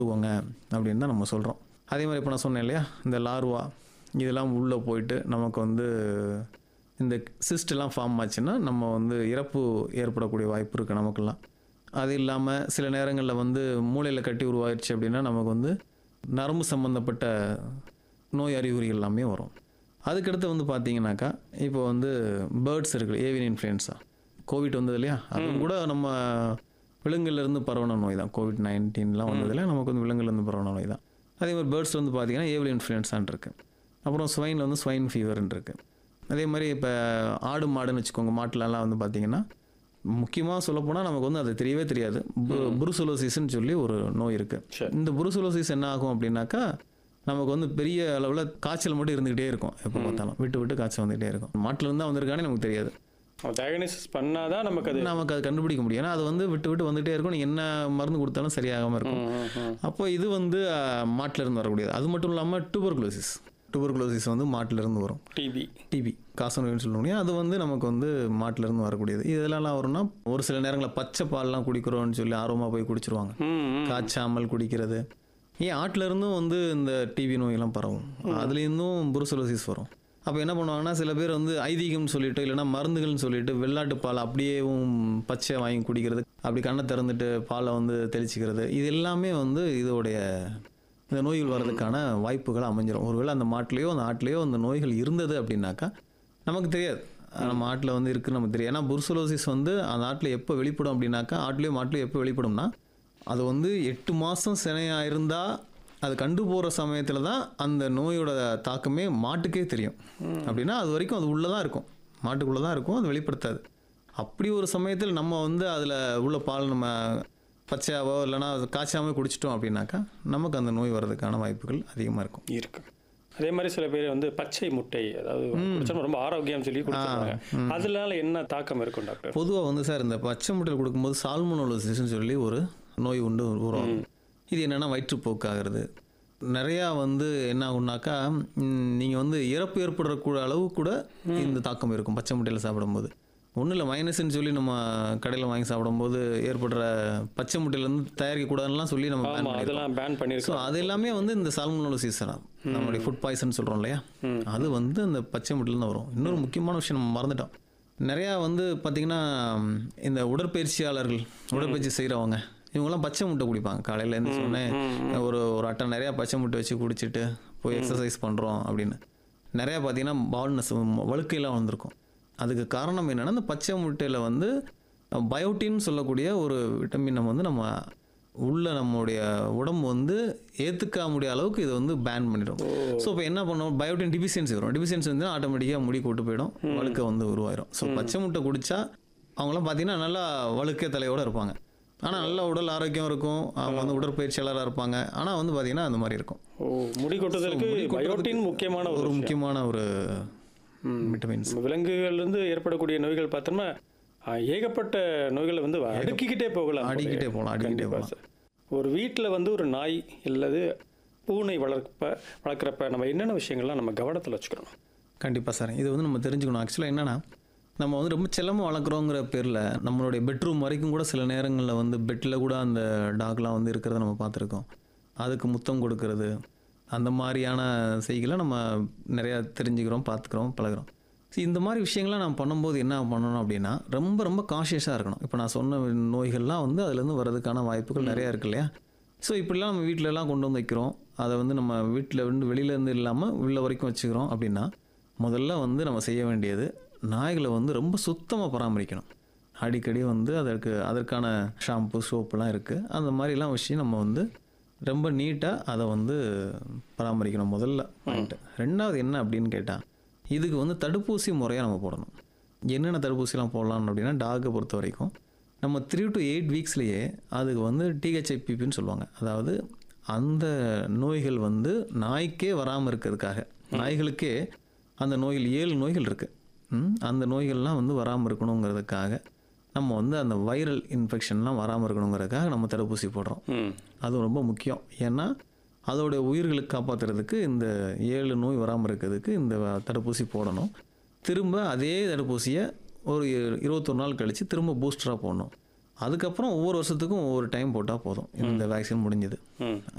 போங்க அப்படின்னு தான் நம்ம சொல்கிறோம் அதே மாதிரி இப்போ நான் சொன்னேன் இல்லையா இந்த லார்வா இதெல்லாம் உள்ளே போயிட்டு நமக்கு வந்து இந்த சிஸ்டெல்லாம் ஃபார்ம் ஆச்சுன்னா நம்ம வந்து இறப்பு ஏற்படக்கூடிய வாய்ப்பு இருக்குது நமக்கெல்லாம் அது இல்லாமல் சில நேரங்களில் வந்து மூளையில் கட்டி உருவாயிருச்சு அப்படின்னா நமக்கு வந்து நரம்பு சம்மந்தப்பட்ட நோய் அறிகுறிகள் எல்லாமே வரும் அதுக்கடுத்து வந்து பார்த்தீங்கன்னாக்கா இப்போ வந்து பேர்ட்ஸ் இருக்குது ஏவியன் இன்ஃப்ளூயன்ஸா கோவிட் வந்தது இல்லையா அதுவும் கூட நம்ம விலங்குலேருந்து பரவன நோய் தான் கோவிட் நைன்டீன்லாம் வந்ததில்ல நமக்கு வந்து விலங்குலேருந்து பரவன நோய் தான் அதே மாதிரி பேர்ட்ஸ் வந்து பார்த்தீங்கன்னா ஏவியன் இன்ஃப்ளூயன்ஸான் இருக்குது அப்புறம் ஸ்வைனில் வந்து ஸ்வைன் ஃபீவர்னு இருக்குது அதே மாதிரி இப்போ ஆடு மாடுன்னு வச்சுக்கோங்க மாட்டுலலாம் வந்து பார்த்தீங்கன்னா முக்கியமாக சொல்லப்போனால் நமக்கு வந்து அது தெரியவே தெரியாது புருசுலோசிஸ்ன்னு சொல்லி ஒரு நோய் இருக்குது சரி. இந்த புருசுலோசிஸ் என்ன ஆகும் அப்படின்னாக்கா நமக்கு வந்து பெரிய அளவில் காய்ச்சல் மட்டும் இருந்துக்கிட்டே இருக்கும் எப்போ பார்த்தாலும் விட்டு விட்டு காய்ச்சல் வந்துகிட்டே இருக்கும் மாட்டிலேருந்து தான் வந்திருக்கானே நமக்கு தெரியாது டயக்னோசிஸ் பண்ணாதான் நமக்கு அது நமக்கு அது கண்டுபிடிக்க முடியும் ஏன்னா அது வந்து விட்டு விட்டு வந்துகிட்டே இருக்கும் நீ என்ன மருந்து கொடுத்தாலும் சரியாகாமல் இருக்கும் ம், ம், ம். அப்போ இது வந்து அஹ், மாட்டுல இருந்து வரக்கூடியது அது மட்டும் இல்லாமல் டூபர்குலோசிஸ் டூபர்குலோசிஸ் வந்து மாட்டுல இருந்து வரும் டிபி டிபி காசநோய்னு சொல்ல முடியும் அது வந்து நமக்கு வந்து மாட்டுல இருந்து வரக்கூடியது இதெல்லாம் வரும்னா ஒரு சில நேரங்களில் பச்சை பால்லாம் குடிக்கிறோம்னு சொல்லி ஆர்வமாக போய் குடிச்சிருவாங்க ம், ம். காய்ச்சாமல் குடிக்கிறது ஏன் ஆட்டுல இருந்தும் வந்து இந்த டிபி நோயெல்லாம் பரவும் அதுலேருந்தும் புருசலோசிஸ் வரும் அப்போ என்ன பண்ணுவாங்கன்னா சில பேர் வந்து ஐதீகம்னு சொல்லிட்டு இல்லைன்னா மருந்துகள்னு சொல்லிட்டு வெள்ளாட்டு பால் அப்படியேவும் பச்சை வாங்கி குடிக்கிறது அப்படி கண்ணை திறந்துட்டு பாலை வந்து தெளிச்சிக்கிறது இது எல்லாமே வந்து இதோடைய இந்த நோய்கள் வர்றதுக்கான வாய்ப்புகள் அமைஞ்சிரும் ஒருவேளை அந்த மாட்டிலேயோ அந்த ஆட்டிலேயோ அந்த நோய்கள் இருந்தது அப்படின்னாக்கா நமக்கு தெரியாது நம்ம ஆட்டில் வந்து இருக்குன்னு நமக்கு தெரியும் ஏன்னா புருசலோசிஸ் வந்து அந்த ஆட்டில் எப்போ வெளிப்படும் அப்படின்னாக்கா ஆட்லேயோ மாட்டிலையோ எப்போ வெளிப்படும்னா அது வந்து எட்டு மாதம் சினையாக இருந்தால் அது கண்டு போகிற சமயத்தில் தான் அந்த நோயோட தாக்கமே மாட்டுக்கே தெரியும் அப்படின்னா அது வரைக்கும் அது உள்ளே தான் இருக்கும் மாட்டுக்குள்ளே தான் இருக்கும் அது வெளிப்படுத்தாது அப்படி ஒரு சமயத்தில் நம்ம வந்து அதில் உள்ள பால் நம்ம பச்சையாவோ இல்லைன்னா அது காய்ச்சாமல் குடிச்சிட்டோம் அப்படின்னாக்கா நமக்கு அந்த நோய் வர்றதுக்கான வாய்ப்புகள் அதிகமாக இருக்கும் இருக்கு அதே மாதிரி சில பேர் வந்து பச்சை முட்டை அதாவது குடிச்சா ரொம்ப ஆரோக்கியம் சொல்லி கொடுத்துருக்காங்க அதனால என்ன தாக்கம் இருக்கும் டாக்டர் பொதுவாக வந்து சார் இந்த பச்சை முட்டையில் கொடுக்கும்போது சால்மோனோலோசிஸ்னு சொல்லி ஒரு நோய் உண்டு உருவாகும் இது என்னென்னா வயிற்றுப்போக்காகிறது நிறையா வந்து என்ன ஆகும்னாக்கா நீங்கள் வந்து இறப்பு ஏற்படக்கூடிய அளவு கூட இந்த தாக்கம் இருக்கும் பச்சை முட்டையில் சாப்பிடும்போது ஒன்றும் இல்லை மைனஸ்ன்னு சொல்லி நம்ம கடையில் வாங்கி சாப்பிடும்போது ஏற்படுற பச்சை முட்டையிலேருந்து தயாரிக்கக்கூடாதுலாம் சொல்லி நம்ம ban ஆமா பண்ணியிருக்கோம். அதெல்லாம் பேன் ஸோ பண்ணிருக்கோம் அது எல்லாமே வந்து இந்த சால்மோனோலோசிஸ் தான் நம்மளுடைய ஃபுட் பாய்சன் சொல்கிறோம் இல்லையா அது வந்து அந்த பச்சை முட்டையில தான் வரும் இன்னொரு முக்கியமான விஷயம் நம்ம மறந்துட்டோம் நிறையா வந்து பார்த்திங்கன்னா இந்த உடற்பயிற்சியாளர்கள் உடற்பயிற்சி செய்கிறவங்க இவங்கெல்லாம் பச்சை முட்டை குடிப்பாங்க காலையில் இருந்து சொன்னேன் ஒரு ஒரு அட்டை நிறையா பச்சை முட்டை வச்சு குடிச்சிட்டு போய் எக்ஸசைஸ் பண்ணுறோம் அப்படின்னு நிறையா பார்த்தீங்கன்னா பால்னஸ் வழுக்கையெல்லாம் வந்திருக்கும் அதுக்கு காரணம் என்னென்னா இந்த பச்சை முட்டையில் வந்து பயோட்டின்னு சொல்லக்கூடிய ஒரு விட்டமினை வந்து நம்ம உள்ள நம்மளுடைய உடம்பு வந்து ஏற்றுக்க முடிய அளவுக்கு இதை வந்து பேன் பண்ணிடும் ஸோ இப்போ என்ன பண்ணுவோம் பயோட்டின் டிஃபிஷியன்சி வரும் டிஃபிஷியன்சி வந்து ஆட்டோமேட்டிக்காக முடி கொட்டு போயிடும் வழுக்க வந்து உருவாயிரும் ஸோ பச்சை முட்டை குடிச்சா அவங்களாம் பார்த்தீங்கன்னா நல்லா வழுக்க தலையோடு இருப்பாங்க ஆனால் நல்ல உடல் ஆரோக்கியம் இருக்கும் அவங்க வந்து உடற்பயிற்சியாளராக இருப்பாங்க ஆனால் வந்து பார்த்தீங்கன்னா அந்த மாதிரி இருக்கும் ஓ முடி கொட்டுதலுக்கு பயோட்டின் முக்கியமான ஒரு ஒரு முக்கியமான ஒரு விட்டமின்ஸ் விலங்குகள்ல இருந்து ஏற்படக்கூடிய நோய்கள் பார்த்தோம்னா ஆ, ஏகப்பட்ட நோய்களை வந்து அடுக்கிக்கிட்டே போகலாம் அடிக்கிட்டே போகலாம் அடிக்கிட்டே கண்டிப்பா போகலாம் சார். ஒரு வீட்டில் வந்து ஒரு நாய் இல்லது பூனை வளர்ப்ப வளர்க்குறப்ப நம்ம என்னென்ன விஷயங்கள்லாம் நம்ம கவனத்தில் வச்சுக்கணும் கண்டிப்பாக சார் இது வந்து நம்ம தெரிஞ்சுக்கணும் ஆக்சுவலாக என்னென்னா நம்ம வந்து ரொம்ப செல்லமாக வளர்க்குறோங்கிற பேரில் நம்மளுடைய பெட்ரூம் வரைக்கும் கூட சில நேரங்களில் வந்து பெட்டில் கூட அந்த டாக்லாம் வந்து இருக்கிறத நம்ம பார்த்துருக்கோம் அதுக்கு முத்தம் கொடுக்கறது அந்த மாதிரியான செய்களை நம்ம நிறையா தெரிஞ்சுக்கிறோம் பார்த்துக்கிறோம் பழகுறோம் ஸோ இந்த மாதிரி விஷயங்கள்லாம் நம்ம பண்ணும்போது என்ன பண்ணணும் அப்படின்னா ரொம்ப ரொம்ப காஷியஸாக இருக்கணும் இப்போ நான் சொன்ன நோய்கள்லாம் வந்து அதுலேருந்து வர்றதுக்கான வாய்ப்புகள் நிறையா இருக்கு இல்லையா ஸோ இப்படிலாம் நம்ம வீட்டில எல்லாம் கொண்டு வந்து வைக்கிறோம் அதை வந்து நம்ம வீட்டில் வந்து வெளியிலேருந்து இல்லாமல் உள்ள வரைக்கும் வச்சுக்கிறோம் அப்படின்னா முதல்ல வந்து நம்ம செய்ய வேண்டியது நாய்களை வந்து ரொம்ப சுத்தமாக பராமரிக்கணும் அடிக்கடி வந்து அதற்கு அதற்கான ஷாம்பு சோப்புலாம் இருக்குது அந்த மாதிரிலாம் விஷயம் நம்ம வந்து ரொம்ப நீட்டாக அதை வந்து பராமரிக்கணும் முதல்ல பாயிண்ட்டு ரெண்டாவது என்ன அப்படின்னு கேட்டால் இதுக்கு வந்து தடுப்பூசி முறையாக நம்ம போடணும் என்னென்ன தடுப்பூசிலாம் போடலாம் அப்படின்னா டாகை பொறுத்த வரைக்கும் நம்ம த்ரீ டு எயிட் வீக்ஸ்லேயே அதுக்கு வந்து டிஹெச்ஐபிபின்னு சொல்லுவாங்க அதாவது அந்த நோய்கள் வந்து நாய்க்கே வராமல் இருக்கிறதுக்காக நாய்களுக்கே அந்த நோய்கள் ஏழு நோய்கள் இருக்குது அந்த நோய்கள்லாம் வந்து வராமல் இருக்கணுங்கிறதுக்காக நம்ம வந்து அந்த வைரல் இன்ஃபெக்ஷன்லாம் வராமல் இருக்கணுங்கிறதுக்காக நம்ம தடுப்பூசி போடுறோம் ம் அது ரொம்ப முக்கியம் ஏன்னா அதோட உயிர்களுக்கு காப்பாற்றுறதுக்கு இந்த ஏழு நோய் வராமல் இருக்கிறதுக்கு இந்த தடுப்பூசி போடணும் திரும்ப அதே தடுப்பூசியை ஒரு இருபத்தொரு நாள் கழித்து திரும்ப பூஸ்டராக போடணும் அதுக்கப்புறம் ஒவ்வொரு வருஷத்துக்கும் ஒவ்வொரு டைம் போட்டால் போதும் இந்த வேக்சின் முடிஞ்சது ம்